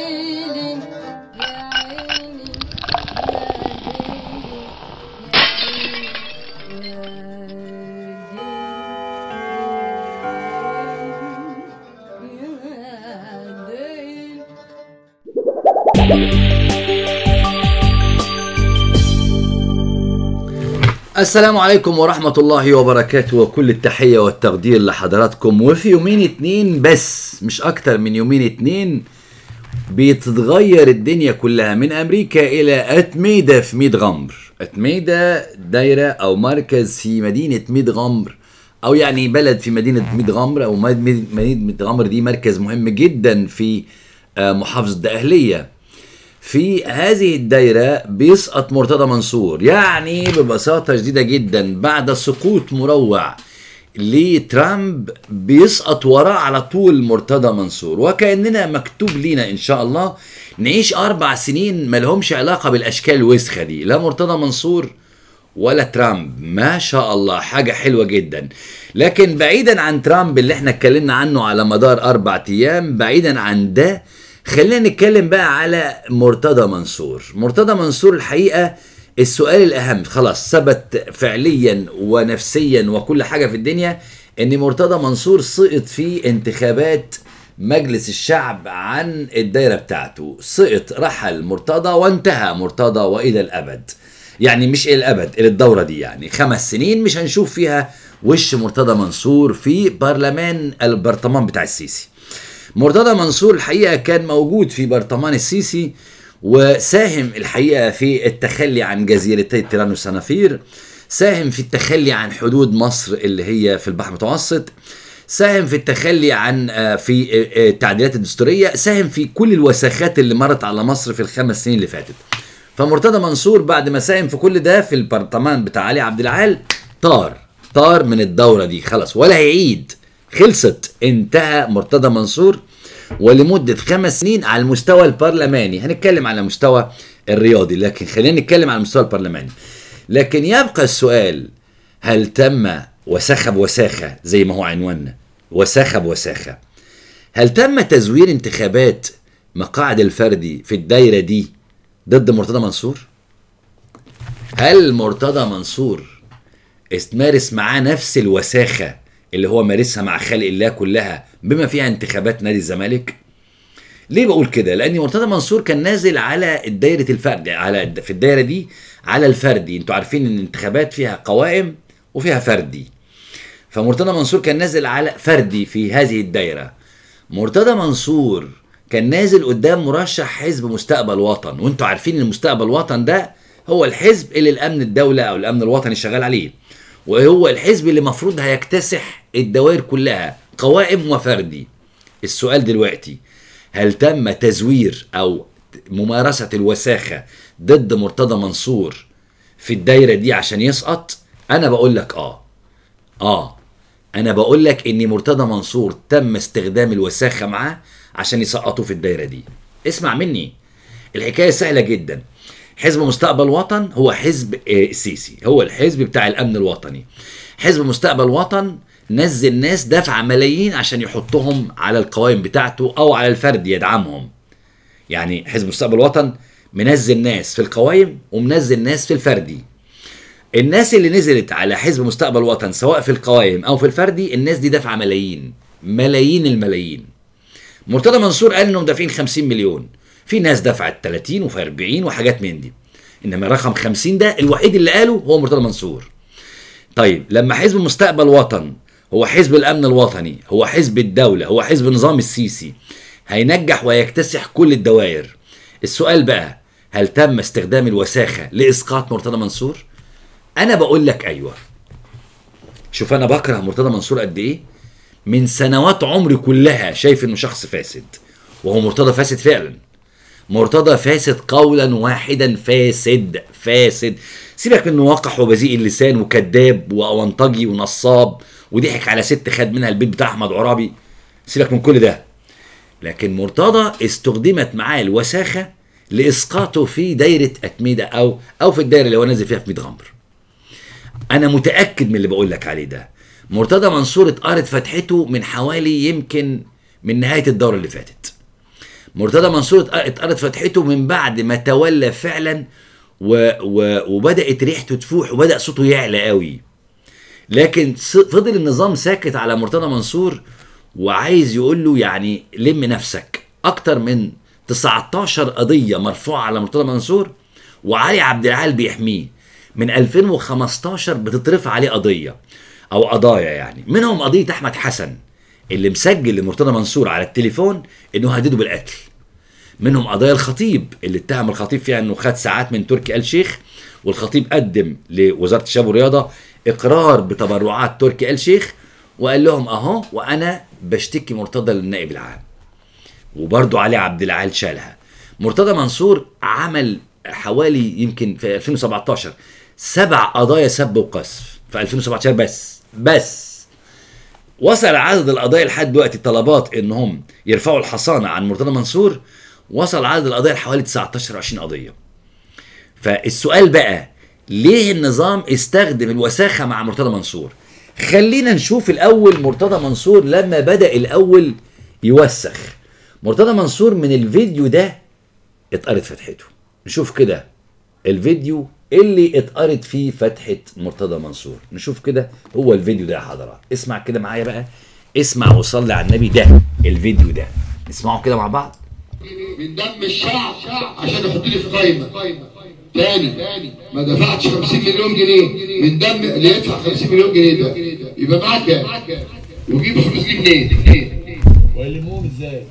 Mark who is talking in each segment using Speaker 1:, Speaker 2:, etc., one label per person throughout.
Speaker 1: ليلي يا عيني يا ليلي يا ليلي
Speaker 2: السلام عليكم ورحمة الله وبركاته وكل التحية والتقدير لحضراتكم وفي يومين اتنين بس مش أكتر من يومين اتنين بتتغير الدنيا كلها من أمريكا إلى أتميدة في ميد غمر أتميدة دايرة أو مركز في مدينة ميد غمر أو يعني بلد في مدينة ميد غمر أو مد- مد- مدينة ميد غمر دي مركز مهم جدا في آه، محافظة دقهلية في هذه الدايرة بيسقط مرتضى منصور يعني ببساطة شديدة جدا بعد سقوط مروع لترامب بيسقط وراه على طول مرتضى منصور وكأننا مكتوب لينا إن شاء الله نعيش أربع سنين ملهمش علاقة بالأشكال الوسخة دي لا مرتضى منصور ولا ترامب ما شاء الله حاجة حلوة جدا لكن بعيدا عن ترامب اللي احنا اتكلمنا عنه على مدار أربع أيام بعيدا عن ده خلينا نتكلم بقى على مرتضى منصور مرتضى منصور الحقيقة السؤال الأهم خلاص ثبت فعليا ونفسيا وكل حاجة في الدنيا ان مرتضى منصور سقط في انتخابات مجلس الشعب عن الدايرة بتاعته سقط رحل مرتضى وانتهى مرتضى وإلى الأبد يعني مش الى الابد الى الدوره دي يعني خمس سنين مش هنشوف فيها وش مرتضى منصور في برلمان البرطمان بتاع السيسي مرتضى منصور الحقيقه كان موجود في برطمان السيسي وساهم الحقيقه في التخلي عن جزيرتي تيران وسنافير ساهم في التخلي عن حدود مصر اللي هي في البحر المتوسط ساهم في التخلي عن آه، في آه، آه، التعديلات الدستوريه ساهم في كل الوساخات اللي مرت على مصر في الخمس سنين اللي فاتت فمرتضى منصور بعد ما ساهم في كل ده في البرطمان بتاع علي عبد العال طار طار من الدوره دي خلاص ولا هيعيد خلصت انتهى مرتضى منصور ولمده خمس سنين على المستوى البرلماني هنتكلم على المستوى الرياضي لكن خلينا نتكلم على المستوى البرلماني لكن يبقى السؤال هل تم وساخه بوساخه زي ما هو عنواننا وساخه بوساخه هل تم تزوير انتخابات مقاعد الفردي في الدايره دي ضد مرتضى منصور؟ هل مرتضى منصور استمارس معاه نفس الوساخه اللي هو مارسها مع خلق الله كلها بما فيها انتخابات نادي الزمالك؟ ليه بقول كده؟ لان مرتضى منصور كان نازل على دايره الفرد على في الدايره دي على الفردي، انتوا عارفين ان الانتخابات فيها قوائم وفيها فردي. فمرتضى منصور كان نازل على فردي في هذه الدايره. مرتضى منصور كان نازل قدام مرشح حزب مستقبل وطن وانتوا عارفين ان مستقبل وطن ده هو الحزب اللي الامن الدوله او الامن الوطني شغال عليه وهو الحزب اللي المفروض هيكتسح الدوائر كلها قوائم وفردي السؤال دلوقتي هل تم تزوير او ممارسه الوساخه ضد مرتضى منصور في الدايره دي عشان يسقط انا بقول لك اه اه انا بقول لك ان مرتضى منصور تم استخدام الوساخه معاه عشان يسقطوا في الدايره دي اسمع مني الحكايه سهله جدا حزب مستقبل وطن هو حزب آه، السيسي هو الحزب بتاع الامن الوطني حزب مستقبل وطن نزل ناس دفع ملايين عشان يحطهم على القوائم بتاعته او على الفرد يدعمهم يعني حزب مستقبل وطن منزل ناس في القوائم ومنزل ناس في الفردي الناس اللي نزلت على حزب مستقبل وطن سواء في القوائم او في الفردي الناس دي دافعه ملايين ملايين الملايين مرتضى منصور قال انهم دافعين 50 مليون في ناس دفعت 30 وفي 40 وحاجات من دي انما رقم 50 ده الوحيد اللي قاله هو مرتضى منصور طيب لما حزب مستقبل وطن هو حزب الامن الوطني هو حزب الدوله هو حزب نظام السيسي هينجح ويكتسح كل الدوائر السؤال بقى هل تم استخدام الوساخه لاسقاط مرتضى منصور انا بقول لك ايوه شوف انا بكره مرتضى منصور قد ايه من سنوات عمري كلها شايف انه شخص فاسد وهو مرتضى فاسد فعلا مرتضى فاسد قولا واحدا فاسد فاسد سيبك من انه وقح وبذيء اللسان وكذاب واونطجي ونصاب وضحك على ست خد منها البيت بتاع احمد عرابي سيبك من كل ده لكن مرتضى استخدمت معاه الوساخه لاسقاطه في دايره اتميده او او في الدايره اللي هو نازل فيها في 100 غمر انا متاكد من اللي بقول لك عليه ده مرتضى منصور اتقرت فتحته من حوالي يمكن من نهايه الدوره اللي فاتت مرتضى منصور اتق- اتقرت فتحته من بعد ما تولى فعلا و و وبدات ريحته تفوح وبدا صوته يعلى قوي لكن ص- فضل النظام ساكت على مرتضى منصور وعايز يقول له يعني لم نفسك اكتر من 19 قضيه مرفوعه على مرتضى منصور وعلي عبد العال بيحميه من 2015 بتترفع عليه قضيه او قضايا يعني منهم قضيه احمد حسن اللي مسجل لمرتضى منصور على التليفون انه هدده بالقتل منهم قضايا الخطيب اللي اتهم الخطيب فيها انه خد ساعات من تركي آل شيخ والخطيب قدم لوزاره الشباب والرياضه اقرار بتبرعات تركي آل شيخ وقال لهم اهو وانا بشتكي مرتضى للنائب العام وبرضه علي عبد العال شالها مرتضى منصور عمل حوالي يمكن في 2017 سبع قضايا سب وقذف في 2017 بس بس وصل عدد القضايا لحد دلوقتي طلبات انهم يرفعوا الحصانه عن مرتضى منصور وصل عدد القضايا لحوالي 19 20 قضيه فالسؤال بقى ليه النظام استخدم الوساخه مع مرتضى منصور خلينا نشوف الاول مرتضى منصور لما بدا الاول يوسخ مرتضى منصور من الفيديو ده اتقرت فتحته نشوف كده الفيديو اللي اتقرت فيه فتحة مرتضى منصور نشوف كده هو الفيديو ده يا حضرات اسمع كده معايا بقى اسمع وصلي على النبي ده الفيديو ده نسمعه كده مع بعض
Speaker 3: من دم الشعب عشان يحط لي في قايمه تاني ما دفعتش 50 مليون جنيه من دم اللي يدفع 50 مليون جنيه ده يبقى معاك كام؟ ويجيب الفلوس دي منين؟
Speaker 4: ويلموهم ازاي؟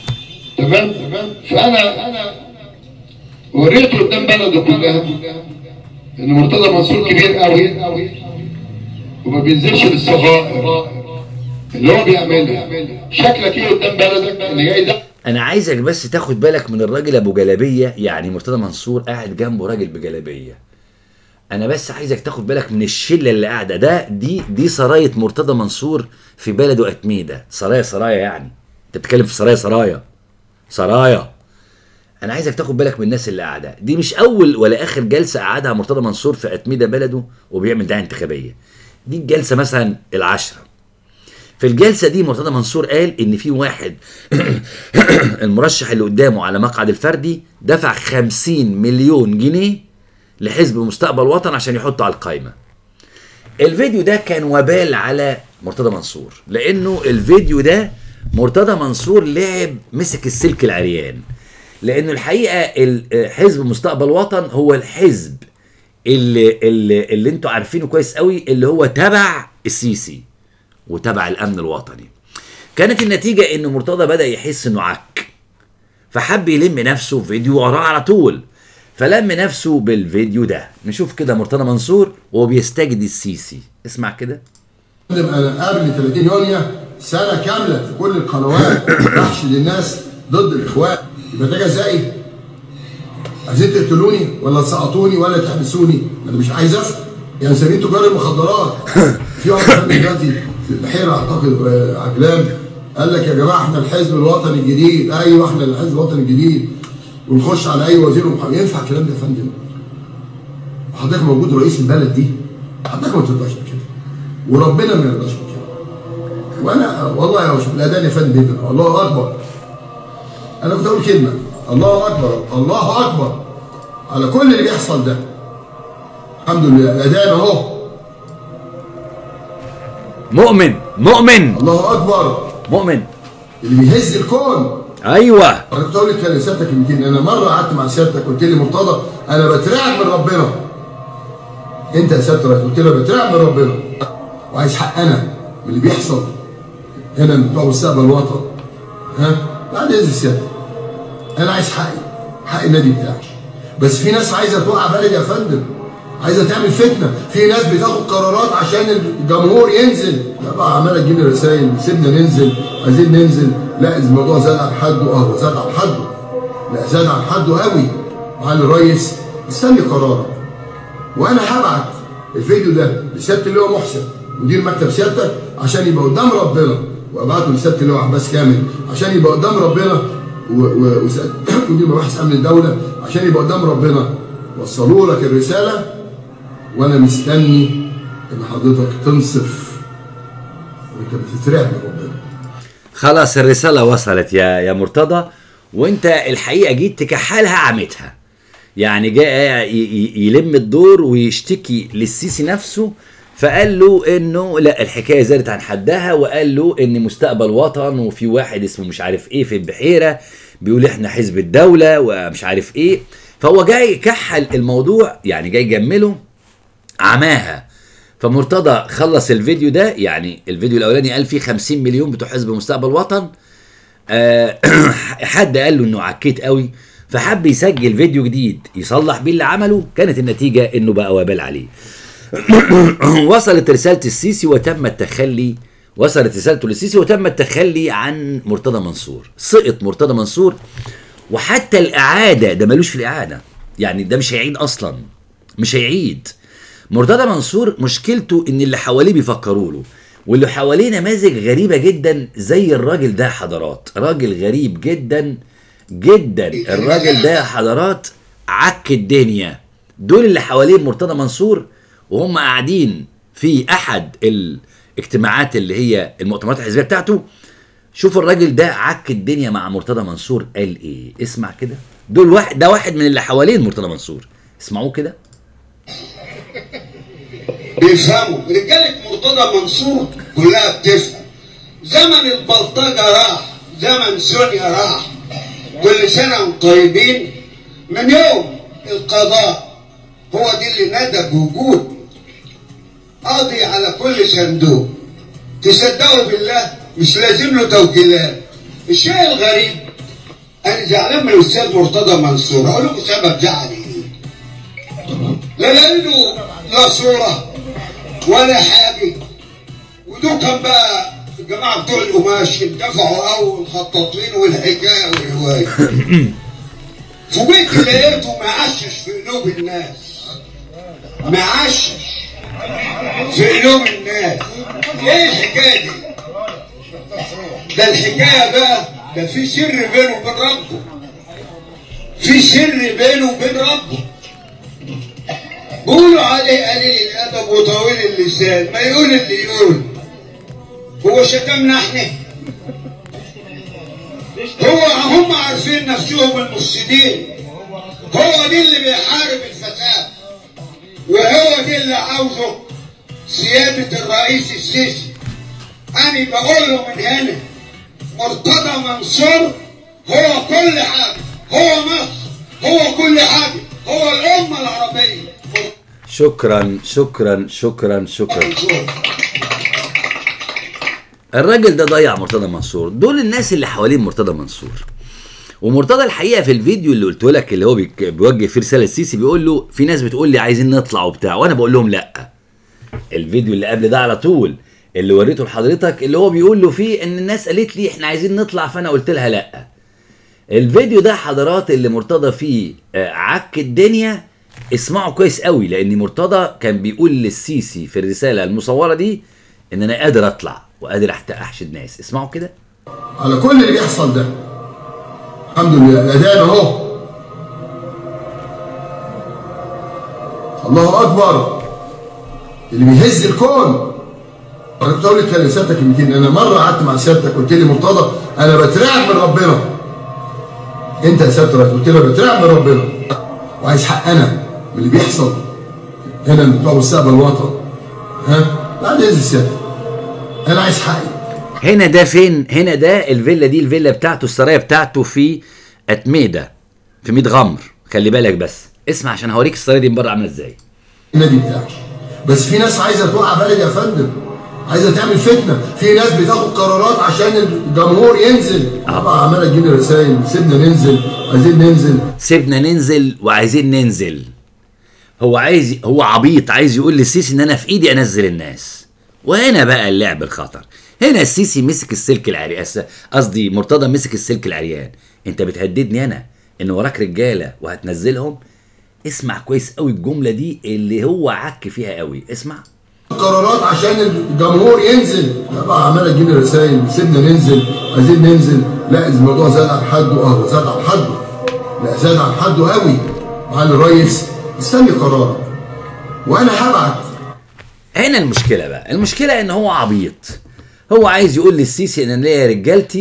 Speaker 3: تمام؟ فانا انا وريته قدام بلده كلها ان مرتضى منصور كبير قوي وما بينزلش للصغائر اللي هو بيعملها شكلك ايه قدام بلدك ان جاي ده
Speaker 2: انا عايزك بس تاخد بالك من الراجل ابو جلابيه يعني مرتضى منصور قاعد جنبه راجل بجلابيه انا بس عايزك تاخد بالك من الشله اللي قاعده ده دي دي سرايه مرتضى منصور في بلده اتميده سرايا سرايا يعني انت بتتكلم في سرايا سرايا سرايا انا عايزك تاخد بالك من الناس اللي قاعده دي مش اول ولا اخر جلسه قعدها مرتضى منصور في اتميده بلده وبيعمل دعايه انتخابيه دي الجلسه مثلا العشره في الجلسه دي مرتضى منصور قال ان في واحد المرشح اللي قدامه على مقعد الفردي دفع 50 مليون جنيه لحزب مستقبل وطن عشان يحطه على القائمه الفيديو ده كان وبال على مرتضى منصور لانه الفيديو ده مرتضى منصور لعب مسك السلك العريان لانه الحقيقه ال- حزب مستقبل وطن هو الحزب اللي اللي, اللي انتوا عارفينه كويس قوي اللي هو تبع السيسي وتبع الامن الوطني كانت النتيجه ان مرتضى بدا يحس انه عك فحب يلم نفسه في فيديو وراه على طول فلم نفسه بالفيديو ده نشوف كده مرتضى منصور وهو بيستجدي السيسي اسمع كده
Speaker 5: انا قبل 30 يونيو سنه كامله في كل القنوات بحشد الناس ضد الاخوان يبقى ده جزائي عايزين تقتلوني ولا تسقطوني ولا تحبسوني انا مش عايز افهم يعني سمين تجار المخدرات في واحد كان دلوقتي في البحيره اعتقد آه، عجلان قال لك يا جماعه احنا الحزب الوطني الجديد ايوه احنا الحزب الوطني الجديد ونخش على اي وزير ومحامي ينفع الكلام ده يا فندم؟ حضرتك موجود رئيس البلد دي حضرتك ما ترضاش بكده وربنا ما يرضاش بكده وانا والله يا باشا الاذان يا فندم بيدنا الله اكبر انا كنت اقول كلمه الله اكبر الله اكبر على كل اللي بيحصل ده الحمد لله الاذان اهو
Speaker 2: مؤمن مؤمن
Speaker 5: الله اكبر
Speaker 2: مؤمن
Speaker 5: اللي بيهز الكون
Speaker 2: ايوه
Speaker 5: انا كنت اقول لك لسيادتك يمكن انا مره قعدت مع سيادتك قلت لي مرتضى انا بترعب من ربنا انت يا سياده الرئيس قلت لي أنا بترعب من ربنا وعايز حقنا من اللي بيحصل هنا من بتوع مستقبل الوطن ها بعد اذن سيادتك انا عايز حقي حق النادي بتاعي بس في ناس عايزه توقع بلدي يا فندم عايزه تعمل فتنه في ناس بتاخد قرارات عشان الجمهور ينزل لا بقى عماله تجيب لي رسائل سيبنا ننزل عايزين ننزل لا الموضوع زاد عن حده اه زاد عن حده لا زاد عن حده قوي معالي الريس استني قرارك وانا هبعت الفيديو ده لسياده اللواء محسن مدير مكتب سيادتك عشان يبقى قدام ربنا وابعته لسياده اللواء عباس كامل عشان يبقى قدام ربنا و- و- وسيادة- مدير مباحث امن الدوله عشان يبقى قدام ربنا وصلوا لك الرساله وانا مستني ان حضرتك تنصف وانت بتترعب من ربنا
Speaker 2: خلاص الرسالة وصلت يا يا مرتضى وانت الحقيقه جيت تكحلها عمتها يعني جاء ي- ي- يلم الدور ويشتكي للسيسي نفسه فقال له انه لا الحكايه زادت عن حدها وقال له ان مستقبل وطن وفي واحد اسمه مش عارف ايه في البحيره بيقول احنا حزب الدوله ومش عارف ايه فهو جاي كحل الموضوع يعني جاي يجمله عماها فمرتضى خلص الفيديو ده يعني الفيديو الاولاني قال فيه 50 مليون بتوع حزب مستقبل وطن آه، حد قال له انه عكيت قوي فحب يسجل فيديو جديد يصلح بيه اللي عمله كانت النتيجه انه بقى وبال عليه وصلت رساله السيسي وتم التخلي وصلت رسالته للسيسي وتم التخلي عن مرتضى منصور سقط مرتضى منصور وحتى الاعاده ده ملوش في الاعاده يعني ده مش هيعيد اصلا مش هيعيد مرتضى منصور مشكلته ان اللي حواليه بيفكروا له واللي حواليه نماذج غريبه جدا زي الراجل ده يا حضرات راجل غريب جدا جدا الراجل ده يا حضرات عك الدنيا دول اللي حواليه مرتضى منصور وهم قاعدين في احد الاجتماعات اللي هي المؤتمرات الحزبيه بتاعته شوف الراجل ده عك الدنيا مع مرتضى منصور قال ايه اسمع كده دول واحد ده واحد من اللي حوالين مرتضى منصور اسمعوه كده
Speaker 4: بيفهموا رجالة مرتضى منصور كلها بتفهم زمن البلطجة راح زمن سوريا راح كل سنة وانتم طيبين من يوم القضاء هو دي اللي ندى بوجود قاضي على كل صندوق تصدقوا بالله مش لازم له توكيلات الشيء الغريب انا زعلان من الاستاذ مرتضى منصور اقول لكم سبب زعلي ايه لا لانه لا صوره ولا حاجه ودول كان بقى الجماعه بتوع القماش اندفعوا قوي الخطاطين والحكايه والروايه فوجئت لقيته معشش في قلوب الناس معشش في قلوب الناس ايه الحكايه دي؟ ده الحكايه بقى ده في سر بينه وبين ربه في سر بينه وبين ربه بيقولوا عليه قليل الادب وطويل اللسان ما يقول اللي يقول هو شتمنا احنا هو هم عارفين نفسهم المفسدين هو دي اللي بيحارب الفساد وهو دي اللي عاوزه سيادة الرئيس السيسي أنا بقول له من هنا مرتضى منصور هو كل حاجة هو مصر هو كل حاجة هو الأمة العربية
Speaker 2: شكرا شكرا شكرا شكرا
Speaker 4: منصور
Speaker 2: الراجل ده ضيع مرتضى منصور دول الناس اللي حوالين مرتضى منصور ومرتضى الحقيقه في الفيديو اللي قلت لك اللي هو بيك- بيوجه فيه رساله السيسي بيقول له في ناس بتقول لي عايزين نطلع وبتاع وانا بقول لهم لا الفيديو اللي قبل ده على طول اللي وريته لحضرتك اللي هو بيقول له فيه ان الناس قالت لي احنا عايزين نطلع فانا قلت لها لا الفيديو ده حضرات اللي مرتضى فيه آه، عك الدنيا اسمعوا كويس قوي لان مرتضى كان بيقول للسيسي في الرساله المصوره دي ان انا قادر اطلع وقادر أحت- احشد ناس اسمعوا كده
Speaker 5: على كل اللي بيحصل ده الحمد لله الأذان أهو الله أكبر اللي بيهز الكون أنا كنت أقول لك لسيادتك يمكن أنا مرة قعدت مع سيادتك قلت لي مرتضى أنا بترعب من ربنا أنت يا سيادة الرئيس قلت لي أنا بترعب من ربنا وعايز حقنا من اللي بيحصل هنا بتوع مستقبل الوطن ها؟ بعد إذن سيادتك أنا عايز حقي
Speaker 2: هنا ده فين هنا ده الفيلا دي الفيلا بتاعته السرايا بتاعته في اتميده في ميت غمر خلي بالك بس اسمع عشان هوريك السرايا دي من بره عامله ازاي
Speaker 5: النادي بتاعك بس في ناس عايزه توقع بلد يا فندم عايزه تعمل فتنه في ناس بتاخد قرارات عشان الجمهور ينزل طبعا عماله تجيب لي رسائل سيبنا ننزل عايزين ننزل
Speaker 2: سيبنا ننزل وعايزين ننزل هو عايز هو عبيط عايز يقول للسيسي ان انا في ايدي انزل الناس وهنا بقى اللعب الخطر هنا السيسي مسك السلك العريان قصدي مرتضى مسك السلك العريان انت بتهددني انا ان وراك رجاله وهتنزلهم اسمع كويس قوي الجمله دي اللي هو عك فيها قوي اسمع
Speaker 5: قرارات عشان الجمهور ينزل طبعا عماله تجيب لي رسائل سيبنا ننزل عايزين ننزل لا الموضوع زاد عن حده اه زاد عن حده لا زاد عن حده قوي معالي الريس استني قرارك وانا هبعت
Speaker 2: هنا المشكله بقى المشكله ان هو عبيط هو عايز يقول للسيسي ان انا ليا رجالتي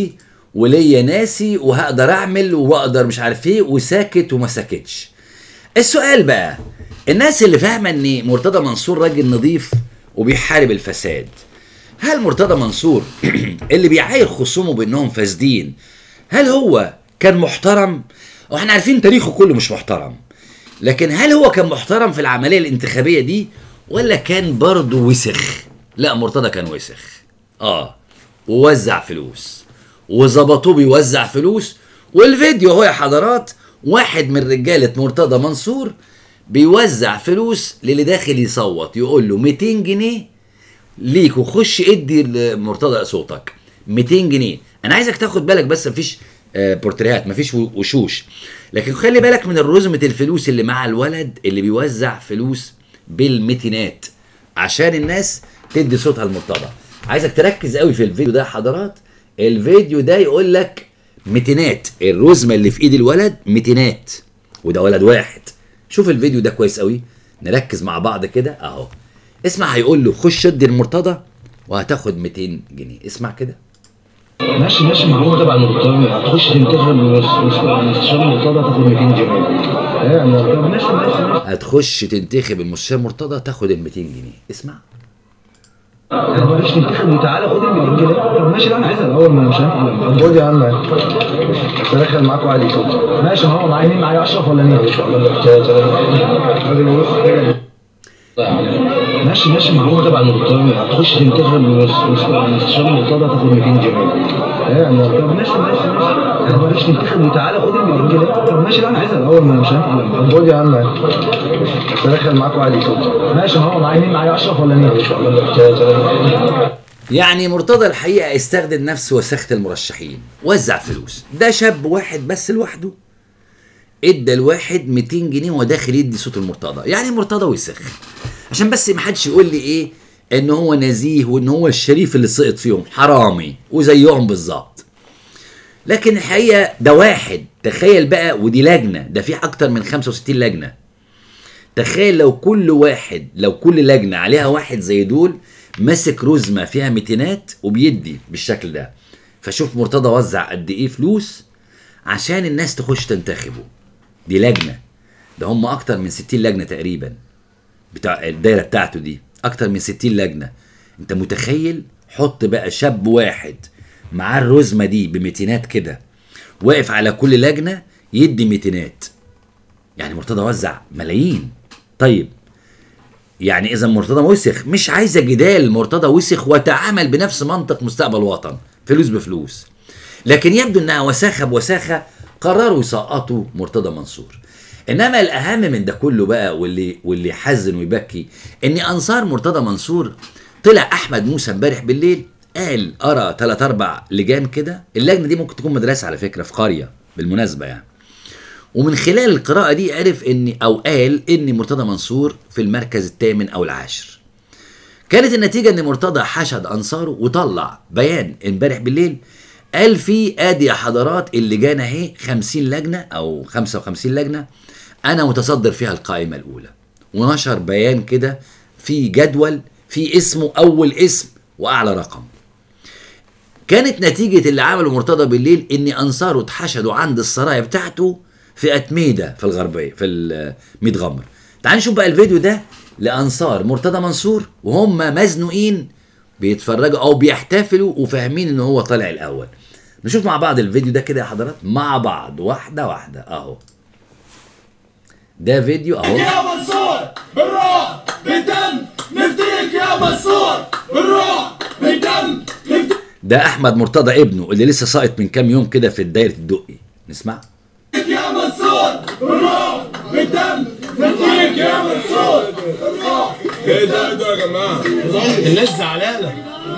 Speaker 2: وليا ناسي وهقدر اعمل واقدر مش عارف ايه وساكت وما ساكتش السؤال بقى الناس اللي فاهمه ان مرتضى منصور راجل نظيف وبيحارب الفساد هل مرتضى منصور اللي بيعاير خصومه بانهم فاسدين هل هو كان محترم واحنا عارفين تاريخه كله مش محترم لكن هل هو كان محترم في العمليه الانتخابيه دي ولا كان برضه وسخ لا مرتضى كان وسخ اه ووزع فلوس وظبطوه بيوزع فلوس والفيديو هو يا حضرات واحد من رجاله مرتضى منصور بيوزع فلوس للي داخل يصوت يقول له 200 جنيه ليك وخش ادي لمرتضى صوتك 200 جنيه انا عايزك تاخد بالك بس مفيش آه، بورتريهات مفيش و- وشوش لكن خلي بالك من الرزمة الفلوس اللي مع الولد اللي بيوزع فلوس بالمتينات عشان الناس تدي صوتها لمرتضى عايزك تركز قوي في الفيديو ده يا حضرات الفيديو ده يقول لك متينات الرزمة اللي في ايد الولد متينات وده ولد واحد شوف الفيديو ده كويس قوي نركز مع بعض كده اهو اسمع هيقول له خش ادي المرتضى وهتاخد 200 جنيه اسمع كده
Speaker 6: ماشي ماشي ما هو تبع المرتضى هتخش تنتخب مستشار المرتضى تاخد 200 جنيه ايه المرتضى ماشي ماشي ماشي
Speaker 2: هتخش تنتخب المستشار مرتضى تاخد ال 200 جنيه اسمع
Speaker 6: بلاش تنتخب وتعالى خد ال 200 جنيه طب ماشي لا انا عايزها الاول ما انا مش هينفع خد يا عم ادخل معاكم عادي ماشي ما هو معايا مين معايا اشرف ولا مين؟ ان شاء الله ماشي ماشي ما هو تبع المرتضى هتخش تنتخب مستشار المرتضى تاخد 200 جنيه ايه المرتضى ماشي ماشي ماشي بلاش تنتخب وتعالى خد ال 200 جنيه طب ماشي لا انا عايزها الاول ما انا مش هينفع خد يا عم ادخل معاكم عادي ماشي ما هو معايا مين معايا اشرف ولا مين؟ ان شاء الله
Speaker 2: يعني مرتضى الحقيقه استخدم نفس وساخه المرشحين وزع فلوس ده شاب واحد بس لوحده ادى الواحد 200 جنيه وهو داخل يدي صوت المرتضى يعني مرتضى وسخ عشان بس ما حدش يقول لي ايه ان هو نزيه وان هو الشريف اللي سقط فيهم حرامي وزيهم بالظبط لكن الحقيقه ده واحد تخيل بقى ودي لجنه ده في اكتر من 65 لجنه تخيل لو كل واحد لو كل لجنه عليها واحد زي دول ماسك رزمه فيها ميتينات وبيدي بالشكل ده فشوف مرتضى وزع قد ايه فلوس عشان الناس تخش تنتخبه دي لجنه ده هم اكتر من 60 لجنه تقريبا بتاع الدايره بتاعته دي اكتر من 60 لجنه انت متخيل حط بقى شاب واحد معاه الرزمه دي بميتينات كده واقف على كل لجنه يدي ميتينات يعني مرتضى وزع ملايين طيب يعني اذا مرتضى وسخ مش عايزه جدال مرتضى وسخ وتعامل بنفس منطق مستقبل وطن فلوس بفلوس لكن يبدو انها وساخه بوساخه قرروا يسقطوا مرتضى منصور انما الاهم من ده كله بقى واللي واللي يحزن ويبكي ان انصار مرتضى منصور طلع احمد موسى امبارح بالليل قال ارى ثلاث اربع لجان كده اللجنه دي ممكن تكون مدرسه على فكره في قريه بالمناسبه يعني ومن خلال القراءة دي عرف ان او قال ان مرتضى منصور في المركز الثامن او العاشر كانت النتيجة ان مرتضى حشد انصاره وطلع بيان امبارح بالليل قال فيه ادي يا حضرات اللجان اهي 50 لجنة او 55 لجنة انا متصدر فيها القائمة الاولى ونشر بيان كده في جدول في اسمه اول اسم واعلى رقم كانت نتيجة اللي عمله مرتضى بالليل ان انصاره اتحشدوا عند السرايا بتاعته في اتميدة في الغربية في ال- ميت غمر تعال نشوف بقى الفيديو ده لانصار مرتضى منصور وهم مزنوقين بيتفرجوا او بيحتفلوا وفاهمين ان هو طالع الاول نشوف مع بعض الفيديو ده كده يا حضرات مع بعض واحدة واحدة اهو ده فيديو اهو
Speaker 7: يا منصور بالروح بالدم نفديك يا منصور بالروح بالدم نفديك
Speaker 2: ده احمد مرتضى ابنه اللي لسه ساقط من كام يوم كده في دايرة الدقي نسمع
Speaker 7: يا منصور بالروح بالدم نفديك يا منصور بالروح ايه ده ايه ده يا جماعه الناس زعلانه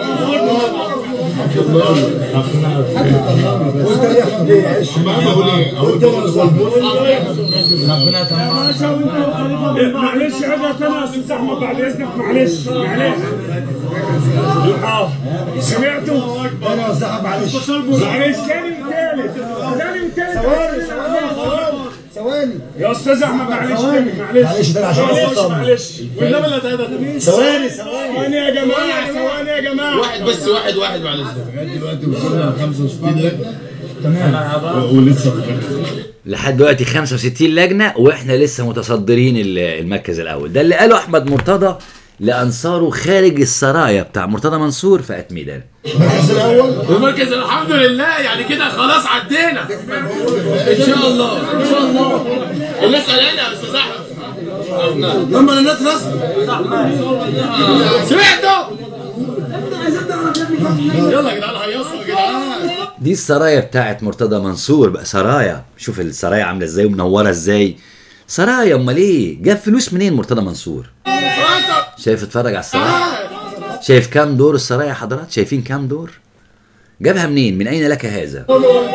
Speaker 8: معلش عقد انا استاذ احمد بعد اذنك معلش معلش حاضر سمعتوا؟ معلش معلش تاني وتالت تاني وتالت ثواني ثواني يا استاذ احمد معلش تاني معلش معلش ده عشان معلش معلش والنبي لا تهدى ثواني ثواني يا جماعه ثواني يا جماعه
Speaker 7: واحد بس واحد واحد معلش
Speaker 5: دلوقتي وصلنا ل 65 لجنه
Speaker 8: تمام ولسه في
Speaker 2: لحد دلوقتي 65 لجنه واحنا لسه متصدرين ال- المركز الاول ده اللي قاله احمد مرتضى لانصاره خارج السرايا بتاع مرتضى منصور في اتميدان
Speaker 5: المركز الاول
Speaker 7: المركز الحمد لله يعني كده خلاص عدينا ان شاء الله ان شاء الله الناس قلقانه يا استاذ احمد
Speaker 5: لما الناس رسمي
Speaker 7: سمعتوا يلا يا جدعان هيصوا يا جدعان
Speaker 2: دي السرايا بتاعت مرتضى منصور بقى سرايا شوف السرايا عامله ازاي ومنوره ازاي سرايا امال ايه جاب فلوس منين مرتضى منصور شايف اتفرج على السرايا شايف كام دور السرايا يا حضرات شايفين كام دور جابها منين من اين لك هذا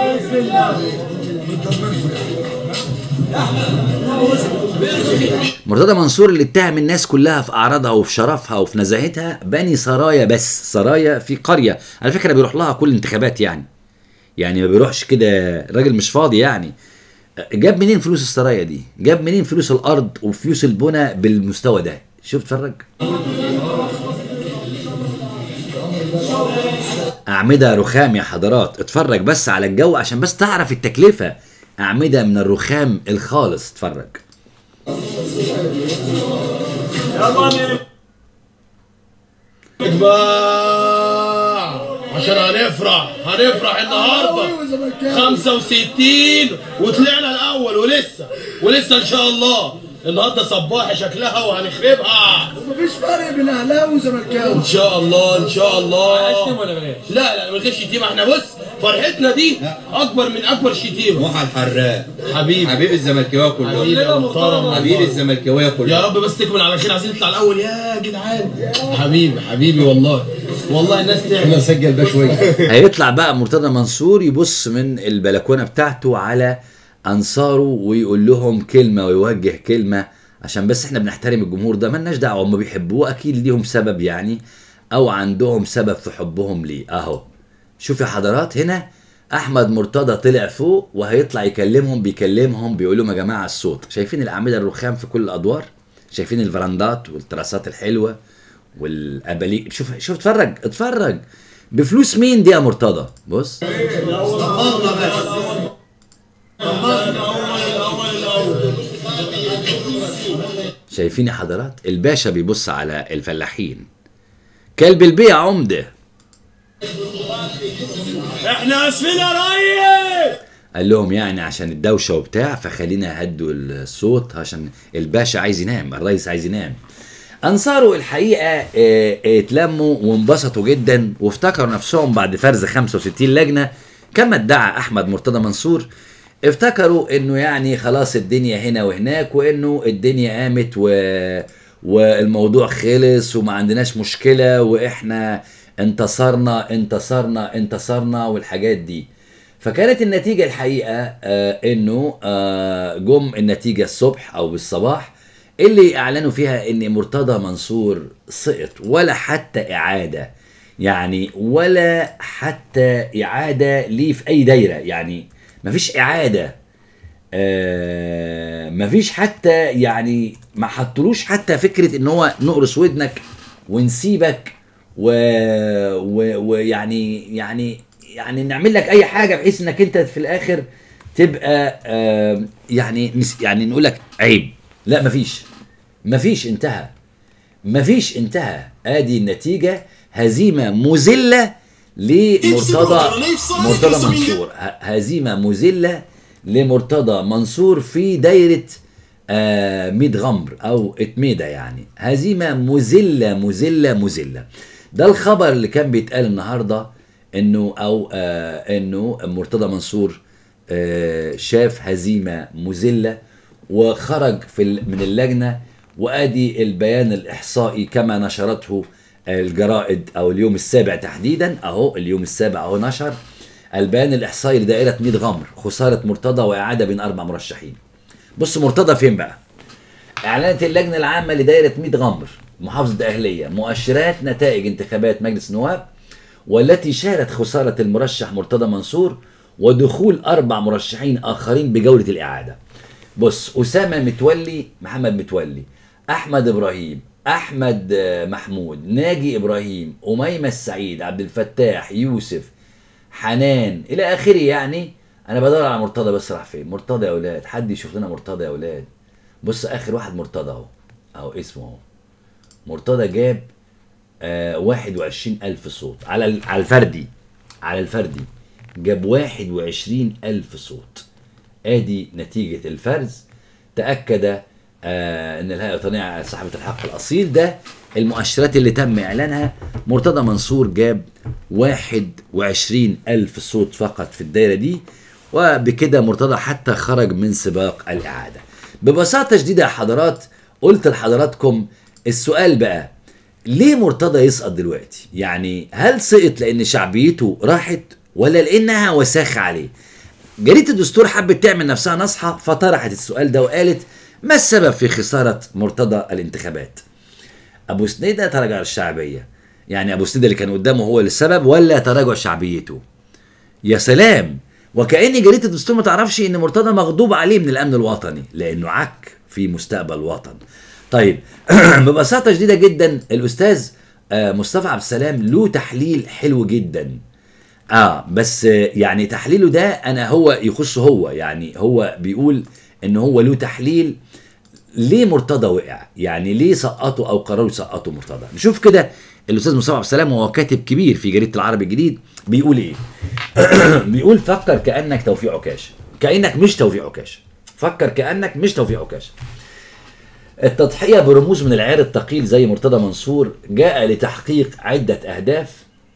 Speaker 2: مرتضى منصور اللي اتهم الناس كلها في اعراضها وفي شرفها وفي نزاهتها بني سرايا بس سرايا في قريه على فكره بيروح لها كل انتخابات يعني يعني ما بيروحش كده الراجل مش فاضي يعني جاب منين فلوس السرايا دي جاب منين فلوس الارض وفلوس البنى بالمستوى ده شوف اتفرج أعمدة رخام يا حضرات اتفرج بس على الجو عشان بس تعرف التكلفة أعمدة من الرخام الخالص اتفرج
Speaker 7: اتباع عشان هنفرح هنفرح النهارده 65 وطلعنا الاول ولسه ولسه ان شاء الله النهارده صباحي شكلها وهنخربها
Speaker 5: مفيش فرق بين اهلاوي وزملكاوي
Speaker 7: ان شاء الله ان شاء الله لا لا من غير شتيمه احنا بص فرحتنا دي اكبر من اكبر شتيمه
Speaker 9: موحى الحراق
Speaker 7: حبيبي
Speaker 9: حبيب الزملكاويه كلهم
Speaker 7: حبيبي يا محترم
Speaker 9: حبيب الزملكاويه
Speaker 7: يا
Speaker 9: كلهم
Speaker 7: رب بس تكمل على خير عايزين نطلع الاول يا جدعان حبيبي حبيبي والله والله الناس تعمل
Speaker 9: نسجل ده شويه
Speaker 2: هيطلع بقى مرتضى منصور يبص من البلكونه بتاعته على انصاره ويقول لهم كلمه ويوجه كلمه عشان بس احنا بنحترم الجمهور ده ملناش دعوه هم بيحبوه اكيد ليهم سبب يعني او عندهم سبب في حبهم ليه اهو شوف يا حضرات هنا احمد مرتضى طلع فوق وهيطلع يكلمهم بيكلمهم بيقول لهم يا جماعه الصوت شايفين الاعمده الرخام في كل الادوار شايفين الفراندات والتراسات الحلوه والاباليق شوف شوف اتفرج اتفرج بفلوس مين دي يا مرتضى بص شايفين يا حضرات الباشا بيبص على الفلاحين كلب البيع عمده
Speaker 8: احنا اسفين يا ريس
Speaker 2: قال لهم يعني عشان الدوشه وبتاع فخلينا هدوا الصوت عشان الباشا عايز ينام الرئيس عايز ينام انصاره الحقيقه آه، آه، اتلموا وانبسطوا جدا وافتكروا نفسهم بعد فرز 65 لجنه كما ادعى احمد مرتضى منصور افتكروا انه يعني خلاص الدنيا هنا وهناك وانه الدنيا قامت و... والموضوع خلص وما عندناش مشكله واحنا انتصرنا انتصرنا انتصرنا والحاجات دي فكانت النتيجة الحقيقة آه انه آه جم النتيجة الصبح او بالصباح اللي اعلنوا فيها ان مرتضى منصور سقط ولا حتى اعادة يعني ولا حتى اعادة ليه في اي دايرة يعني مفيش اعادة آه مفيش حتى يعني ما حطلوش حتى فكرة ان هو نقرص ودنك ونسيبك و... و... ويعني يعني يعني نعمل لك اي حاجه بحيث انك انت في الاخر تبقى آه يعني نس- يعني نقول لك عيب لا مفيش مفيش انتهى مفيش انتهى ادي النتيجه هزيمه مذله لمرتضى مرتضى منصور ه- هزيمه مذله لمرتضى منصور في دايره آه ميد غمر او اتميده يعني هزيمه مذله مذله مذله ده الخبر اللي كان بيتقال النهارده انه او آه انه مرتضى منصور آه شاف هزيمه مذله وخرج في ال- من اللجنه وادي البيان الاحصائي كما نشرته الجرائد او اليوم السابع تحديدا اهو اليوم السابع اهو نشر البيان الاحصائي لدائره ميد غمر خساره مرتضى واعاده بين اربع مرشحين بص مرتضى فين بقى اعلنت اللجنه العامه لدائره ميد غمر محافظه الاهليه مؤشرات نتائج انتخابات مجلس النواب والتي شهدت خساره المرشح مرتضى منصور ودخول اربع مرشحين اخرين بجوله الاعاده بص اسامه متولي محمد متولي احمد ابراهيم احمد آه، محمود ناجي ابراهيم اميمه السعيد عبد الفتاح يوسف حنان الى اخره يعني انا بدور على مرتضى بس راح فين مرتضى يا اولاد حد يشوف لنا مرتضى يا اولاد بص اخر واحد مرتضى اهو اهو اسمه اهو مرتضى جاب آه 21 ألف صوت على ال- على الفردي على الفردي جاب 21 ألف صوت ادي نتيجة الفرز تأكد آه ان الهيئة الوطنية صاحبة الحق الأصيل ده المؤشرات اللي تم إعلانها مرتضى منصور جاب 21 ألف صوت فقط في الدايرة دي وبكده مرتضى حتى خرج من سباق الإعادة ببساطة شديدة يا حضرات قلت لحضراتكم السؤال بقى ليه مرتضى يسقط دلوقتي؟ يعني هل سقط لأن شعبيته راحت ولا لأنها وساخة عليه؟ جريدة الدستور حبت تعمل نفسها نصحة فطرحت السؤال ده وقالت ما السبب في خسارة مرتضى الانتخابات؟ أبو سنيدة تراجع الشعبية يعني أبو سنيدة اللي كان قدامه هو السبب ولا تراجع شعبيته؟ يا سلام وكأن جريدة الدستور ما تعرفش إن مرتضى مغضوب عليه من الأمن الوطني لأنه عك في مستقبل الوطن طيب ببساطة شديدة جدا الأستاذ آه، مصطفى عبد السلام له تحليل حلو جدا اه بس آه، يعني تحليله ده انا هو يخصه هو يعني هو بيقول ان هو له تحليل ليه مرتضى وقع يعني ليه سقطوا او قرروا يسقطوا مرتضى نشوف كده الاستاذ مصطفى عبد السلام وهو كاتب كبير في جريده العربي الجديد بيقول ايه بيقول فكر كانك توفيق عكاشه كانك مش توفيق عكاشه فكر كانك مش توفيق عكاشه التضحية برموز من العيار الثقيل زي مرتضى منصور جاء لتحقيق عدة أهداف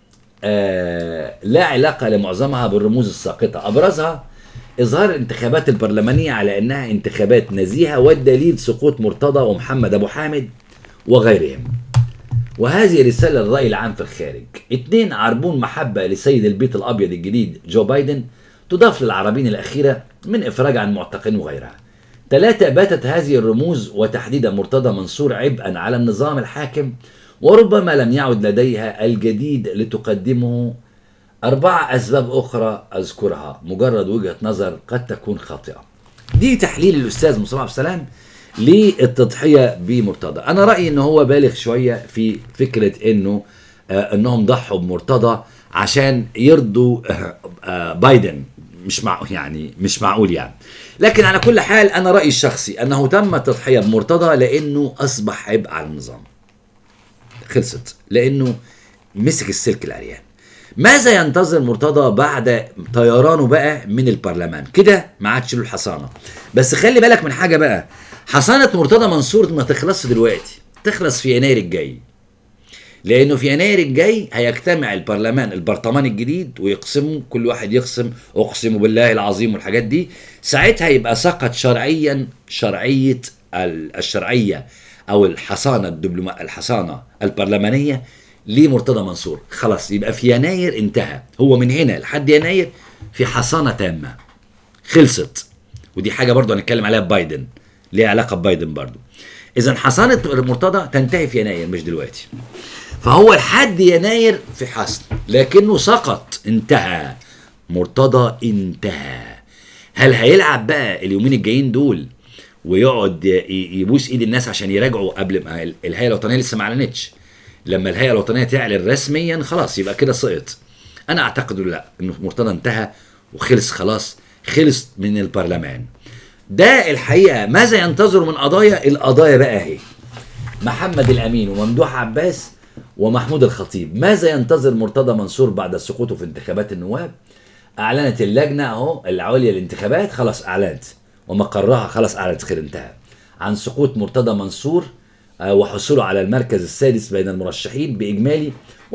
Speaker 2: آه لا علاقة لمعظمها بالرموز الساقطة أبرزها إظهار الانتخابات البرلمانية على أنها انتخابات نزيهة والدليل سقوط مرتضى ومحمد أبو حامد وغيرهم وهذه رسالة للرأي العام في الخارج اثنين عربون محبة لسيد البيت الأبيض الجديد جو بايدن تضاف للعربين الأخيرة من إفراج عن معتقلين وغيرها ثلاثة باتت هذه الرموز وتحديدا مرتضى منصور عبئا على النظام الحاكم وربما لم يعد لديها الجديد لتقدمه أربعة أسباب أخرى أذكرها مجرد وجهة نظر قد تكون خاطئة دي تحليل الأستاذ مصطفى عبد السلام للتضحية بمرتضى أنا رأيي أنه هو بالغ شوية في فكرة أنه آه أنهم ضحوا بمرتضى عشان يرضوا آه آه بايدن مش مع يعني مش معقول يعني لكن على كل حال انا رايي الشخصي انه تم التضحيه بمرتضى لانه اصبح عبء على النظام خلصت لانه مسك السلك العريان ماذا ينتظر مرتضى بعد طيرانه بقى من البرلمان كده ما عادش له الحصانه بس خلي بالك من حاجه بقى حصانه مرتضى منصور ما تخلصش دلوقتي تخلص في يناير الجاي لانه في يناير الجاي هيجتمع البرلمان البرطمان الجديد ويقسموا كل واحد يقسم اقسم بالله العظيم والحاجات دي ساعتها يبقى سقط شرعيا شرعيه ال- الشرعيه او الحصانه الدبلوما الحصانه البرلمانيه لمرتضى منصور خلاص يبقى في يناير انتهى هو من هنا لحد يناير في حصانه تامه خلصت ودي حاجه برضو هنتكلم عليها بايدن ليها علاقه ببايدن برضو اذا حصانه مرتضى تنتهي في يناير مش دلوقتي فهو لحد يناير في حصن لكنه سقط انتهى مرتضى انتهى هل هيلعب بقى اليومين الجايين دول ويقعد ي- يبوس ايد الناس عشان يراجعوا قبل ما ال- الهيئه الوطنيه لسه ما اعلنتش لما الهيئه الوطنيه تعلن رسميا خلاص يبقى كده سقط انا اعتقد لا انه مرتضى انتهى وخلص خلاص خلص من البرلمان ده الحقيقه ماذا ينتظر من قضايا القضايا بقى اهي محمد الامين وممدوح عباس ومحمود الخطيب ماذا ينتظر مرتضى منصور بعد سقوطه في انتخابات النواب اعلنت اللجنه اهو العليا للانتخابات خلاص اعلنت ومقرها خلاص اعلنت خير انتهى عن سقوط مرتضى منصور آه، وحصوله على المركز السادس بين المرشحين باجمالي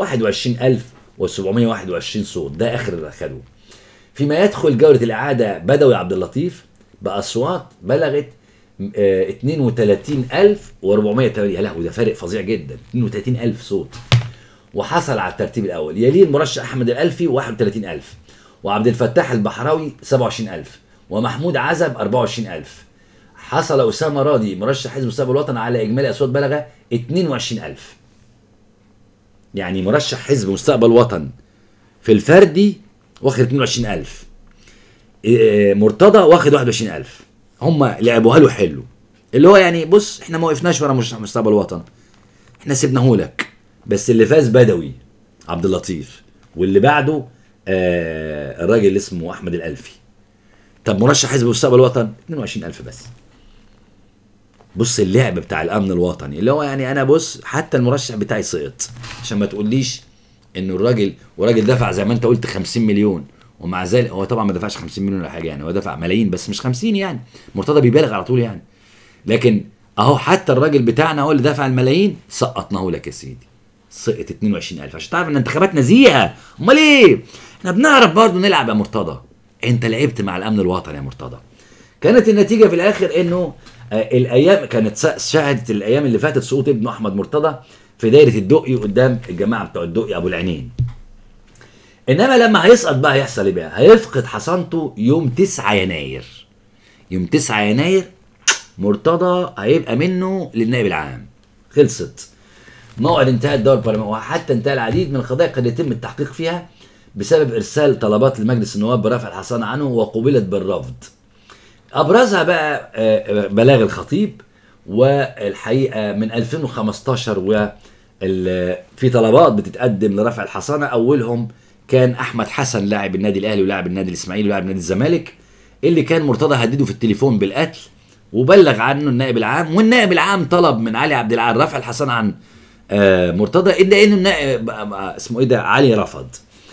Speaker 2: 21721 صوت ده اخر اللي اخدوه فيما يدخل جولة الإعادة بدوي عبد اللطيف بأصوات بلغت آه، 32408 يا لهوي ده فارق فظيع جدا 32000 صوت وحصل على الترتيب الأول يليه المرشح أحمد الألفي 31000 وعبد الفتاح البحراوي 27000 ومحمود عزب 24000 حصل أسامة راضي مرشح حزب مستقبل الوطن على إجمالي أصوات بلغ 22000 يعني مرشح حزب مستقبل وطن في الفردي واخد 22000 إيه، مرتضى واخد 21000 هم لعبوها له حلو اللي هو يعني بص احنا ما وقفناش ورا مرشح مستقبل وطن احنا سيبناه لك بس اللي فاز بدوي عبد اللطيف واللي بعده آه الراجل اللي اسمه احمد الالفي طب مرشح حزب المستقبل الوطن 22000 بس بص اللعب بتاع الامن الوطني اللي هو يعني انا بص حتى المرشح بتاعي سقط عشان ما تقوليش انه الراجل وراجل دفع زي ما انت قلت 50 مليون ومع ذلك هو طبعا ما دفعش 50 مليون ولا حاجه يعني هو دفع ملايين بس مش 50 يعني مرتضى بيبالغ على طول يعني لكن اهو حتى الراجل بتاعنا هو اللي دفع الملايين سقطناه لك يا سيدي سقط 22000 عشان تعرف ان انتخابات نزيهه امال ايه احنا بنعرف برضه نلعب يا مرتضى انت لعبت مع الامن الوطني يا مرتضى كانت النتيجه في الاخر انه آه، الايام كانت س- شهدت الايام اللي فاتت سقوط ابنه احمد مرتضى في دايره الدقي قدام الجماعه بتوع الدقي ابو العينين انما لما هيسقط بقى هيحصل ايه بقى هيفقد حصانته يوم 9 يناير يوم 9 يناير مرتضى هيبقى منه للنائب العام خلصت موعد انتهاء الدور البرلماني وحتى انتهى العديد من القضايا قد يتم التحقيق فيها بسبب ارسال طلبات لمجلس النواب برفع الحصانه عنه وقبلت بالرفض ابرزها بقى آه، بلاغ الخطيب والحقيقه من 2015 و ال- في طلبات بتتقدم لرفع الحصانه اولهم كان احمد حسن لاعب النادي الاهلي ولاعب النادي الاسماعيلي ولاعب نادي الزمالك اللي كان مرتضى هدده في التليفون بالقتل وبلغ عنه النائب العام والنائب العام طلب من علي عبد العال رفع الحصانه عن آه، مرتضى الا انه النائب آه، اسمه ايه ده علي رفض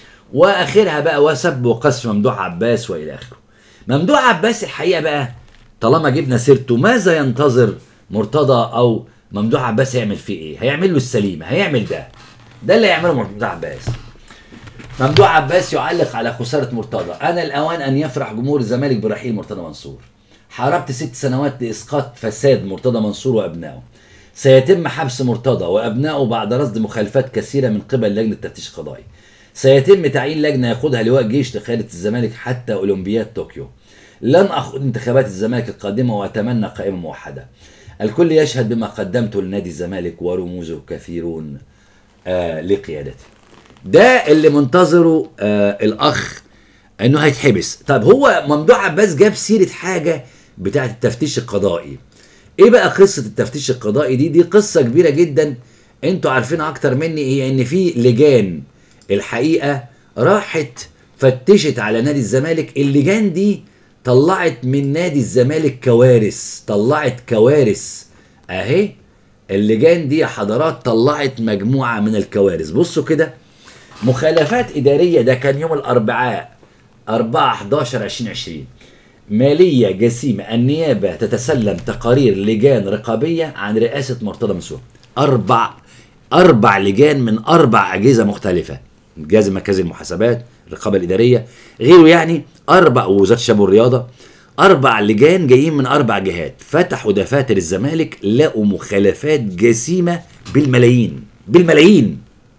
Speaker 2: واخرها بقى وسب وقذف ممدوح عباس والى اخره ممدوح عباس الحقيقه بقى طالما جبنا سيرته ماذا ينتظر مرتضى او ممدوح عباس يعمل فيه ايه هيعمل له السليمه هيعمل ده ده اللي هيعمله ممدوح عباس ممدوح عباس يعلق على خسارة مرتضى أنا الأوان أن يفرح جمهور الزمالك برحيل مرتضى منصور حاربت ست سنوات لإسقاط فساد مرتضى منصور وأبنائه سيتم حبس مرتضى وأبنائه بعد رصد مخالفات كثيرة من قبل لجنة التفتيش القضائي سيتم تعيين لجنة يقودها لواء جيش لقيادة الزمالك حتى أولمبياد طوكيو لن أخوض انتخابات الزمالك القادمة وأتمنى قائمة موحدة الكل يشهد بما قدمته لنادي الزمالك ورموزه كثيرون آه لقيادته ده اللي منتظره آه الاخ انه هيتحبس طب هو ممدوح عباس جاب سيره حاجه بتاعه التفتيش القضائي ايه بقى قصه التفتيش القضائي دي دي قصه كبيره جدا انتوا عارفينها اكتر مني هي ان في لجان الحقيقه راحت فتشت على نادي الزمالك اللجان دي طلعت من نادي الزمالك كوارث طلعت كوارث اهي اللجان دي يا حضرات طلعت مجموعه من الكوارث بصوا كده مخالفات إدارية ده كان يوم الأربعاء 4 11 2020 مالية جسيمة النيابة تتسلم تقارير لجان رقابية عن رئاسة مرتضى منصور أربع أربع لجان من أربع أجهزة مختلفة الجهاز المركزي للمحاسبات الرقابة الإدارية غيره يعني أربع ووزارة الشباب والرياضة أربع لجان جايين من أربع جهات فتحوا دفاتر الزمالك لقوا مخالفات جسيمة بالملايين بالملايين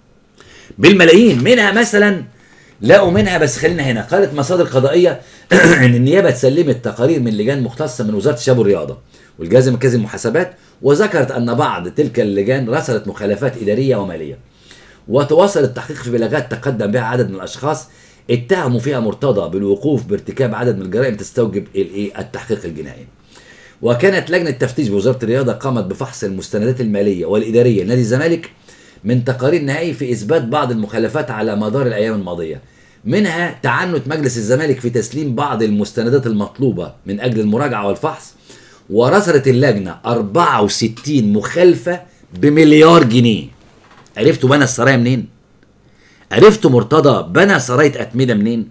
Speaker 2: بالملايين منها مثلا لقوا منها بس خلينا هنا قالت مصادر قضائيه ان النيابه سلمت تقارير من لجان مختصه من وزاره الشباب والرياضه والجهاز المركزي للمحاسبات وذكرت ان بعض تلك اللجان رصدت مخالفات اداريه وماليه وتواصل التحقيق في بلاغات تقدم بها عدد من الاشخاص اتهموا فيها مرتضى بالوقوف بارتكاب عدد من الجرائم تستوجب الايه التحقيق الجنائي وكانت لجنه تفتيش بوزاره الرياضه قامت بفحص المستندات الماليه والاداريه لنادي الزمالك من تقارير نهائي في اثبات بعض المخالفات على مدار الايام الماضيه منها تعنت مجلس الزمالك في تسليم بعض المستندات المطلوبه من اجل المراجعه والفحص ورصدت اللجنه 64 مخالفه بمليار جنيه عرفتوا بنى السرايا منين عرفتوا مرتضى بنى سراية أتمدة منين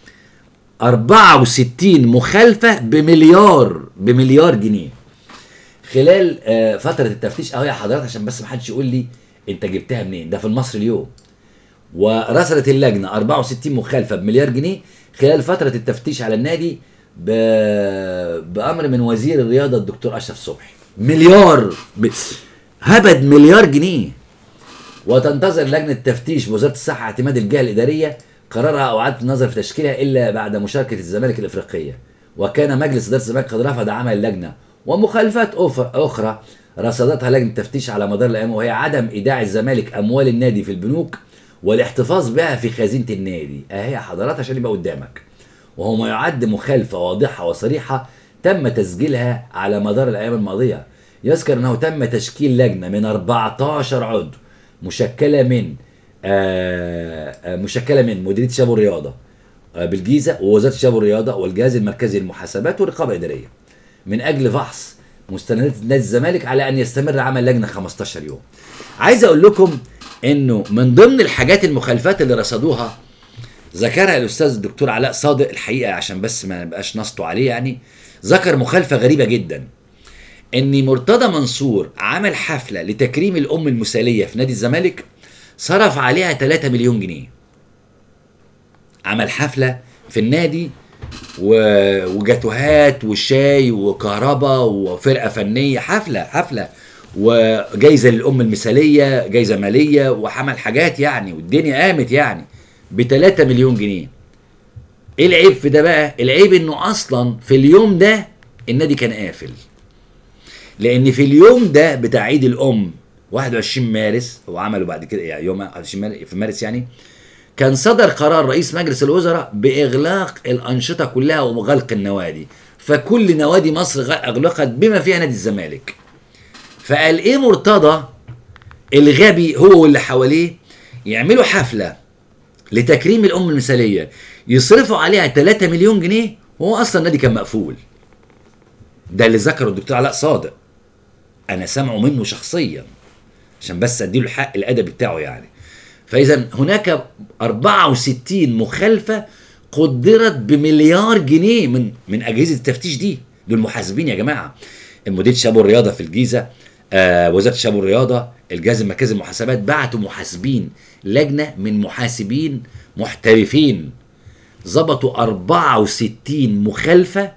Speaker 2: 64 مخالفة بمليار بمليار جنيه خلال آه، فترة التفتيش اهو يا حضرات عشان بس ما حدش يقول لي انت جبتها منين ده في المصري اليوم ورصدت اللجنة 64 مخالفة بمليار جنيه خلال فترة التفتيش على النادي ب... بأمر من وزير الرياضة الدكتور أشرف صبحي مليار ب... هبد مليار جنيه وتنتظر لجنة تفتيش بوزارة الصحة اعتماد الجهة الإدارية قرارها أو إعادة النظر في تشكيلها إلا بعد مشاركة الزمالك الإفريقية وكان مجلس إدارة الزمالك قد رفض عمل اللجنة ومخالفات أخرى- أخرى رصدتها لجنة التفتيش على مدار الأيام وهي عدم إيداع الزمالك أموال النادي في البنوك والاحتفاظ بها في خزينة النادي أهي يا حضرات عشان يبقى قدامك وهو ما يعد مخالفة واضحة وصريحة تم تسجيلها على مدار الأيام الماضية يذكر أنه تم تشكيل لجنة من 14 عضو مشكلة من آه آه، مشكلة من مديرية شباب الرياضة آه، بالجيزه ووزاره الشباب والرياضه والجهاز المركزي للمحاسبات والرقابه الاداريه من اجل فحص مستندات نادي الزمالك على ان يستمر عمل لجنه 15 يوم. عايز اقول لكم انه من ضمن الحاجات المخالفات اللي رصدوها ذكرها الاستاذ الدكتور علاء صادق الحقيقه عشان بس ما نبقاش نسطو عليه يعني ذكر مخالفه غريبه جدا ان مرتضى منصور عمل حفله لتكريم الام المثاليه في نادي الزمالك صرف عليها 3 مليون جنيه عمل حفله في النادي و- وجاتوهات وشاي وكهرباء وفرقه فنيه حفله حفله وجايزه للام المثاليه جايزه ماليه وعمل حاجات يعني والدنيا قامت يعني ب 3 مليون جنيه ايه العيب في ده بقى العيب انه اصلا في اليوم ده النادي كان قافل لان في اليوم ده بتاع عيد الام 21 مارس هو عمله بعد كده يعني يوم 21 مارس في مارس يعني كان صدر قرار رئيس مجلس الوزراء باغلاق الانشطه كلها وغلق النوادي فكل نوادي مصر غ- اغلقت بما فيها نادي الزمالك فقال ايه مرتضى الغبي هو واللي حواليه يعملوا حفله لتكريم الام المثاليه يصرفوا عليها 3 مليون جنيه وهو اصلا النادي كان مقفول ده اللي ذكره الدكتور علاء صادق انا سامعه منه شخصيا عشان بس اديله الحق الادبي بتاعه يعني فاذا هناك 64 مخالفه قدرت بمليار جنيه من من اجهزه التفتيش دي دول محاسبين يا جماعه المدير الشباب والرياضه في الجيزه آه وزاره الشباب والرياضه الجهاز المركزي للمحاسبات بعتوا محاسبين لجنه من محاسبين محترفين ظبطوا 64 مخالفه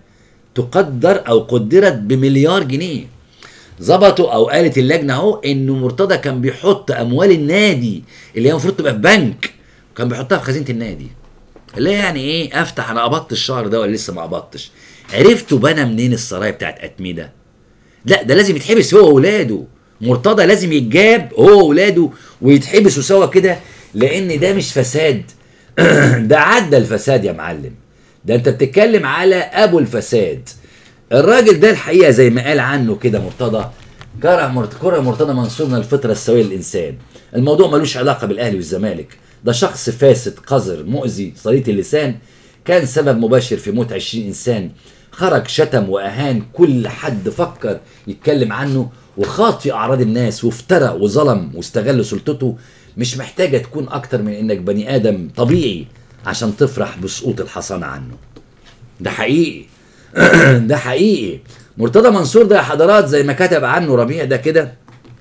Speaker 2: تقدر او قدرت بمليار جنيه ظبطوا او قالت اللجنه اهو انه مرتضى كان بيحط اموال النادي اللي هي المفروض تبقى في بنك كان بيحطها في خزينه النادي اللي هي يعني ايه افتح انا قبضت الشهر ده ولا لسه ما قبضتش عرفتوا بنى منين السرايا بتاعت اتميده لا ده لازم يتحبس هو واولاده مرتضى لازم يتجاب هو واولاده ويتحبسوا سوا كده لان ده مش فساد ده عدى الفساد يا معلم ده انت بتتكلم على ابو الفساد الراجل ده الحقيقه زي ما قال عنه كده مرتضى كره مرت- كره مرتضى منصور من الفطره السويه للانسان الموضوع ملوش علاقه بالاهلي والزمالك ده شخص فاسد قذر مؤذي صليط اللسان كان سبب مباشر في موت 20 انسان خرج شتم واهان كل حد فكر يتكلم عنه وخاض في اعراض الناس وافترى وظلم واستغل سلطته مش محتاجه تكون اكتر من انك بني ادم طبيعي عشان تفرح بسقوط الحصانه عنه ده حقيقي ده حقيقي مرتضى منصور ده يا حضرات زي ما كتب عنه ربيع ده كده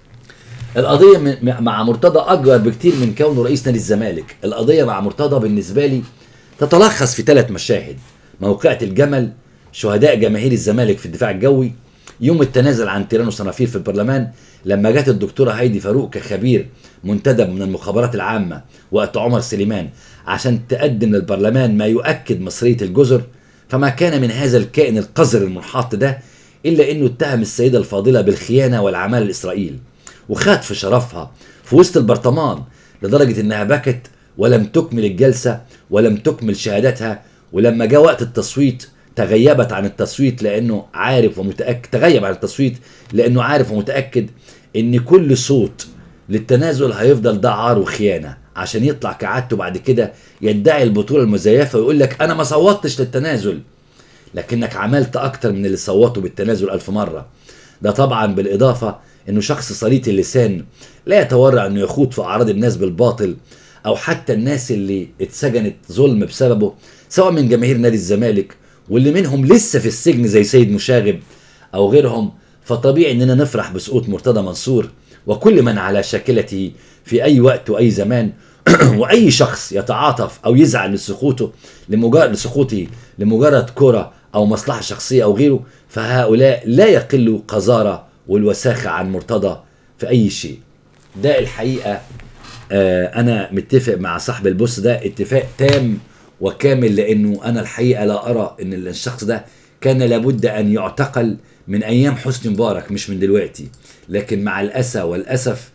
Speaker 2: القضية م- م- مع مرتضى أكبر بكتير من كونه رئيس نادي الزمالك القضية مع مرتضى بالنسبة لي تتلخص في ثلاث مشاهد موقعة الجمل شهداء جماهير الزمالك في الدفاع الجوي يوم التنازل عن تيران وصنافير في البرلمان لما جت الدكتورة هايدي فاروق كخبير منتدب من المخابرات العامة وقت عمر سليمان عشان تقدم للبرلمان ما يؤكد مصرية الجزر فما كان من هذا الكائن القذر المنحط ده إلا أنه اتهم السيدة الفاضلة بالخيانة والعمال لإسرائيل وخاد في شرفها في وسط البرطمان لدرجة إنها بكت ولم تكمل الجلسة ولم تكمل شهادتها ولما جاء وقت التصويت تغيبت عن التصويت لأنه عارف ومتأكد تغيب عن التصويت لأنه عارف ومتأكد إن كل صوت للتنازل هيفضل ده عار وخيانة عشان يطلع كعادته بعد كده يدعي البطولة المزيفة ويقول لك أنا ما صوتش للتنازل لكنك عملت أكتر من اللي صوتوا بالتنازل ألف مرة ده طبعا بالإضافة إنه شخص صليت اللسان لا يتورع إنه يخوض في أعراض الناس بالباطل أو حتى الناس اللي اتسجنت ظلم بسببه سواء من جماهير نادي الزمالك واللي منهم لسه في السجن زي سيد مشاغب أو غيرهم فطبيعي إننا نفرح بسقوط مرتضى منصور وكل من على شاكلته في أي وقت وأي زمان واي شخص يتعاطف او يزعل لسقوطه لمجرد لسقوطه لمجرد كره او مصلحه شخصيه او غيره فهؤلاء لا يقل قذاره والوساخه عن مرتضى في اي شيء ده الحقيقه آه انا متفق مع صاحب البوست ده اتفاق تام وكامل لانه انا الحقيقه لا ارى ان الشخص ده كان لابد ان يعتقل من ايام حسني مبارك مش من دلوقتي لكن مع الاسى والاسف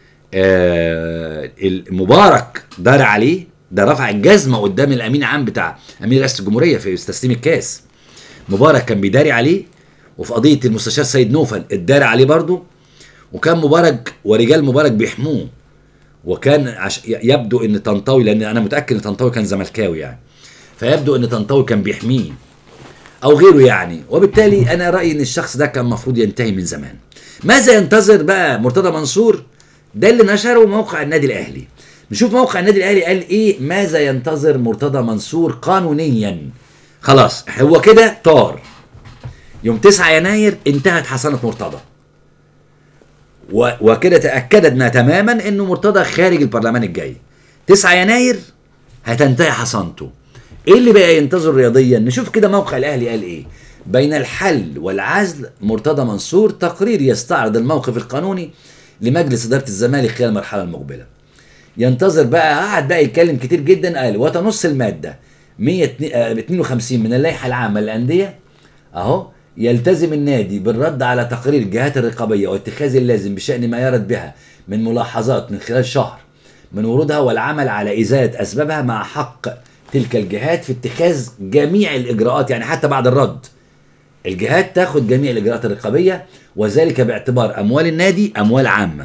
Speaker 2: آه المبارك دار عليه ده رفع الجزمه قدام الامين العام بتاع امين رئاسه الجمهوريه في تسليم الكاس مبارك كان بيداري عليه وفي قضيه المستشار سيد نوفل اتداري عليه برضه وكان مبارك ورجال مبارك بيحموه وكان عش... يبدو ان طنطاوي لان انا متاكد ان طنطاوي كان زملكاوي يعني فيبدو ان طنطاوي كان بيحميه او غيره يعني وبالتالي انا رايي ان الشخص ده كان المفروض ينتهي من زمان ماذا ينتظر بقى مرتضى منصور ده اللي نشره موقع النادي الاهلي نشوف موقع النادي الاهلي قال ايه ماذا ينتظر مرتضى منصور قانونيا خلاص هو كده طار يوم 9 يناير انتهت حصانه مرتضى و- وكده تاكدنا تماما انه مرتضى خارج البرلمان الجاي 9 يناير هتنتهي حصانته ايه اللي بقى ينتظر رياضيا نشوف كده موقع الاهلي قال ايه بين الحل والعزل مرتضى منصور تقرير يستعرض الموقف القانوني لمجلس اداره الزمالك خلال المرحله المقبله ينتظر بقى قعد بقى يتكلم كتير جدا قال وتنص الماده 152 من اللائحه العامه للانديه اهو يلتزم النادي بالرد على تقرير الجهات الرقابيه واتخاذ اللازم بشان ما يرد بها من ملاحظات من خلال شهر من ورودها والعمل على ازاله اسبابها مع حق تلك الجهات في اتخاذ جميع الاجراءات يعني حتى بعد الرد الجهات تاخد جميع الاجراءات الرقابيه وذلك باعتبار اموال النادي اموال عامه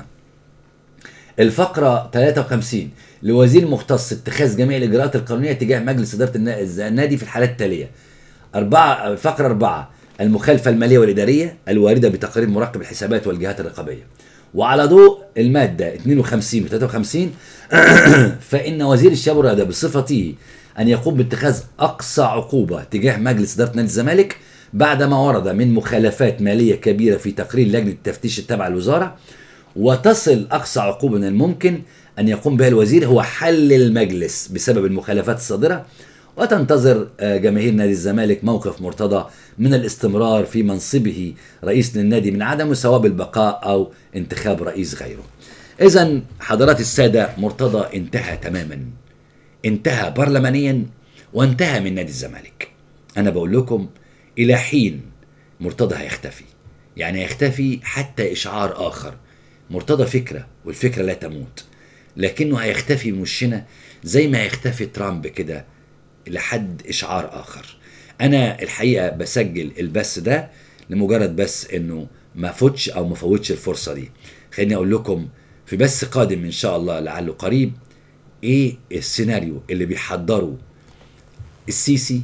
Speaker 2: الفقرة 53 لوزير مختص اتخاذ جميع الإجراءات القانونية تجاه مجلس إدارة النا- النادي في الحالات التالية أربعة الفقرة أربعة المخالفة المالية والإدارية الواردة بتقارير مراقب الحسابات والجهات الرقابية وعلى ضوء المادة 52 و 53 فإن وزير الشباب والرياضة بصفته أن يقوم باتخاذ أقصى عقوبة تجاه مجلس إدارة نادي الزمالك بعدما ورد من مخالفات مالية كبيرة في تقرير لجنة التفتيش التابعة للوزارة وتصل أقصى عقوبة من الممكن أن يقوم بها الوزير هو حل المجلس بسبب المخالفات الصادرة وتنتظر آه، جماهير نادي الزمالك موقف مرتضى من الاستمرار في منصبه رئيس للنادي من عدمه سواء بالبقاء أو انتخاب رئيس غيره إذا حضرات السادة مرتضى انتهى تماما انتهى برلمانيا وانتهى من نادي الزمالك أنا بقول لكم إلى حين مرتضى هيختفي يعني هيختفي حتى إشعار آخر مرتضى فكرة والفكرة لا تموت لكنه هيختفي من وشنا زي ما هيختفي ترامب كده لحد إشعار آخر أنا الحقيقة بسجل البث ده لمجرد بس إنه ما فوتش أو ما فوتش الفرصة دي خليني أقول لكم في بث قادم إن شاء الله لعله قريب إيه السيناريو اللي بيحضره السيسي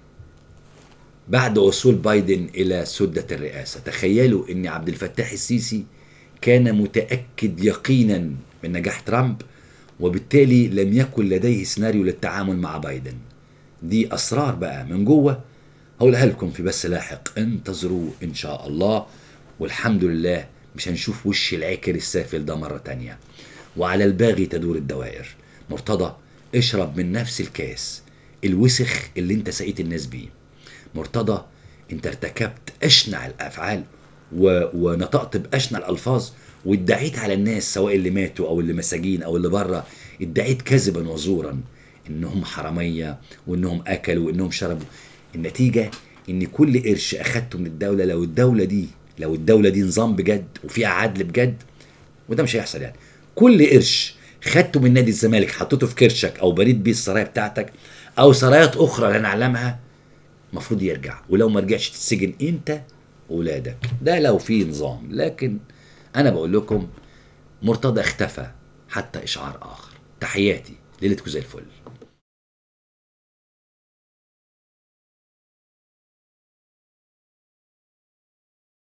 Speaker 2: بعد وصول بايدن الى سده الرئاسه تخيلوا ان عبد الفتاح السيسي كان متاكد يقينا من نجاح ترامب وبالتالي لم يكن لديه سيناريو للتعامل مع بايدن دي اسرار بقى من جوه هقولها لكم في بث لاحق انتظروا ان شاء الله والحمد لله مش هنشوف وش العكر السافل ده مره تانية وعلى الباغي تدور الدوائر مرتضى اشرب من نفس الكاس الوسخ اللي انت سقيت الناس بيه مرتضى انت ارتكبت اشنع الافعال و... ونطقت باشنع الالفاظ وادعيت على الناس سواء اللي ماتوا او اللي مساجين او اللي بره ادعيت كذبا وزورا انهم حراميه وانهم اكلوا وانهم شربوا النتيجه ان كل قرش اخدته من الدوله لو الدوله دي لو الدوله دي نظام بجد وفيها عدل بجد وده مش هيحصل يعني كل قرش خدته من نادي الزمالك حطيته في كرشك او بريد بيه السرايا بتاعتك او سرايات اخرى لا نعلمها المفروض يرجع ولو ما رجعش تتسجن انت واولادك ده لو في نظام لكن انا بقول لكم مرتضى اختفى حتى اشعار اخر تحياتي ليلتكم زي الفل